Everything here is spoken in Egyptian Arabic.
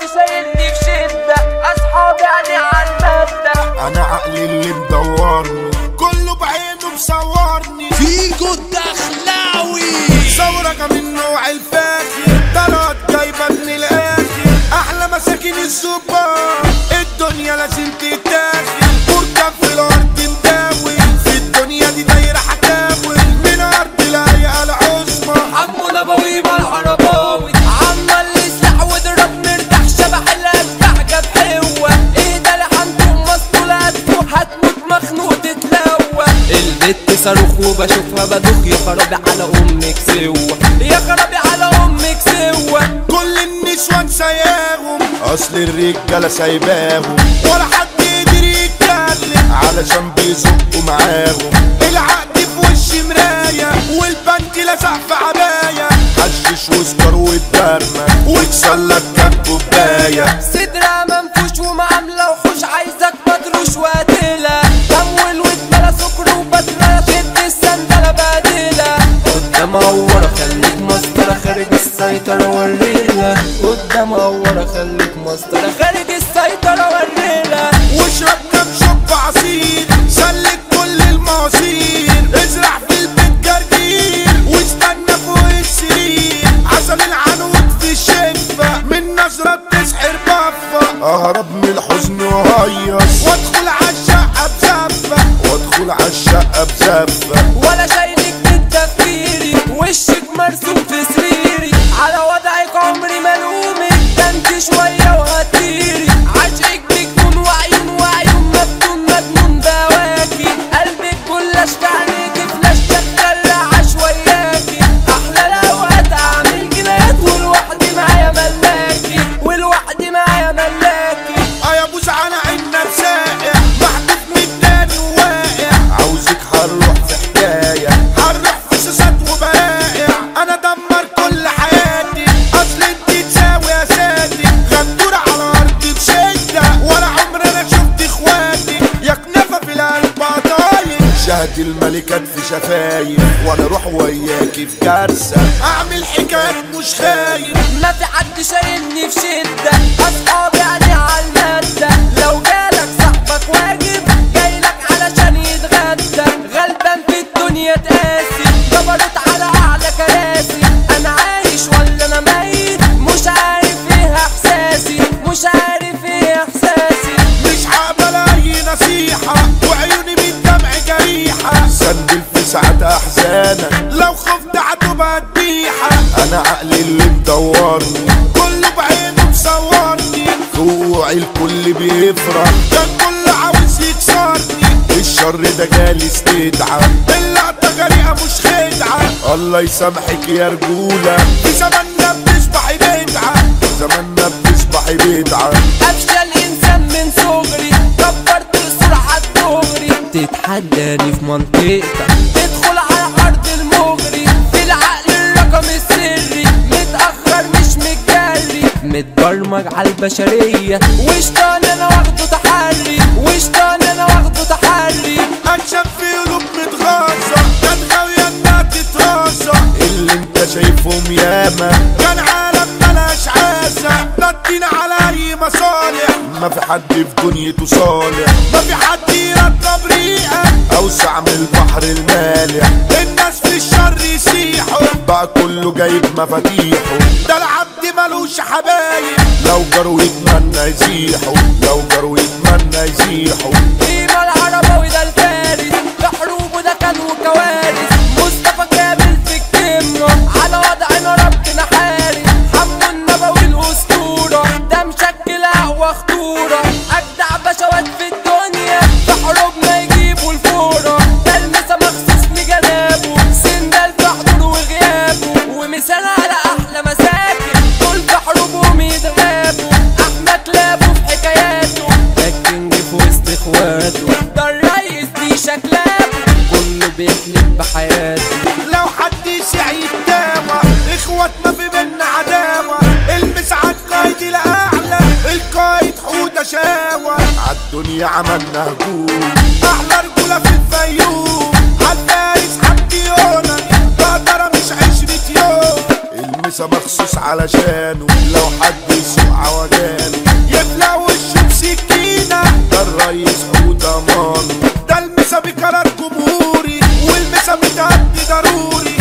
شايلني في شدة أصحابي يعني على المبدأ انا عقلي اللي مدورني كله بعينه مصورني فيجو الدخلاوي ثورة من نوع الفاخر طلعت جايبة من الاخر احلى مساكن الزبار الدنيا لازم تتاخد بركب في الارض مداوي في الدنيا دي دايرة حكاوي من ارض لاقي العظمى عمو نبوي بالعرباوي عمال يسلح وضرب مرتاح شبح الأجدع جاب حوة ايه ده اللي عندهم مسطولات هتموت مخنوق تتلوى البت صاروخ وبشوفها بدوخ يا خرابي على امك سوا يا خرابي على امك سوا كل النسوان ساياهم اصل الرجاله سايباهم ولا حد يقدر يتكلم علشان بيزقوا معاهم العقد في وش مرايه والبنك لزق في عبايه حشش وسكر واتبرمى وتسلك كام كوبايه صدرها منفوش ومعاملة وحوش عايزك مدروش وقتلة كمل واتملى سكر وبدلة شد السندلة بدلة قدامها ورا خليك مسطرة خارج السيطرة وريلة قدامها ورا خليك مسطرة خارج السيطرة وريلة واشرب كام شوب عصير سلك كل المعاصير ازرع في البيت جرجير واستنى فوق السرير عسل العنود في الشفة من نظرة بتسحر بفة اهرب من الحزن وهيص وادخل عالشقة بزفة وادخل عالشقة بزفة ولا شايلك من تفكيري وشك مرسوم في سريري على وضعك عمري ملومك ده انت شوية وهتطيري عشقك بجنون وعيون وعيون مفتون مجنون بواكي قلبك كل اشكالك فلاش شغال عشوياكي احلى الاوقات اعمل جنات والوحدي معايا ملاكي والوحدي معايا ملاكي اه يا بوز على عنا سائح محدود من التاني وواقع عاوزك هنروح في حكاية هنروح في سوسات وبائع انا دمر كل حياتي اصل انت تساوي يا سادي غندور على ارضي بشدة ولا عمر انا شفت اخواتي يا كنافة في القلب قطايف شهد الملكات في شفايف وانا اروح وياكي في كارثة اعمل حكايات مش خايف ما في حد شايلني في شدة أصحابي يعني على المادة لو جالك صاحبك واجب جايلك علشان يتغدى غلبان في الدنيا تقاسي جبروت على أعلى كراسي أنا عايش ولا أنا ميت مش عارف إيه إحساسي مش عارف إيه إحساسي مش هقبل اي نصيحة وعيوني من دمع جريحة سندل في ساعات احزانك لو خفت هتبقى ذبيحة انا عقلي اللي مدورني كله بعينه مصورني فوقي الكل بيفرح كان كل عاوز يكسرني الشر ده جالي استدعى اللقطة جريئة مش خدعة الله يسامحك يا رجولة في زماننا بتصبحي بدعة في زماننا بتصبحي بدعة أفشل إنسان من صغري كبرت السرعة الدغري تتحداني في منطقتك تدخل على أرض المغري في العقل الرقم السري متأخر مش متجري متبرمج على البشرية وشطان أنا واخده تحري وشطان أنا واخده تحري اكشف في قلوب متغاظة كانت غاوية انها تترازة اللي انت شايفهم ياما كان عالم ملاش عازة نطين على اي مصالح ما في حد في دنيته صالح ما في حد يرتب ريقك اوسع من البحر المالح الناس في الشر يسيحوا بقى كله جايب مفاتيحه ده العبد ملوش حبايب لو جروا يتمنى يزيحوا لو جروا يتمنى يزيحوا قيمة العرباوي ده الفارس في حروبه ده كان وكوارث مصطفى كامل في الكلمة على وضعنا ربنا حارس حمو النبوي الأسطورة ده مشكل أقوى خطورة أجدع بشوات في الدنيا في حروبنا يجيبوا الفورة ده المسا مخصوص لجنابه سندال في حضوره وغيابه ومثال على أحلى مساكن دول في حروبهم يتغابوا أحمد لابه في حكاياته ده الكينج في وسط اخواته ده الريس دي شكلاه كله بيحلم بحياته لو حد يسع يتداوى اخواتنا في بينا عداوة المس عالقايد الاعلى القايد حودة شاوى عالدنيا عملنا هجوم احلى رجولة في الفيوم عالفارس حمدي يونا بقدر مش عشرة يوم المسا مخصوص علشانه لو حد يسوق عوجانه ضروري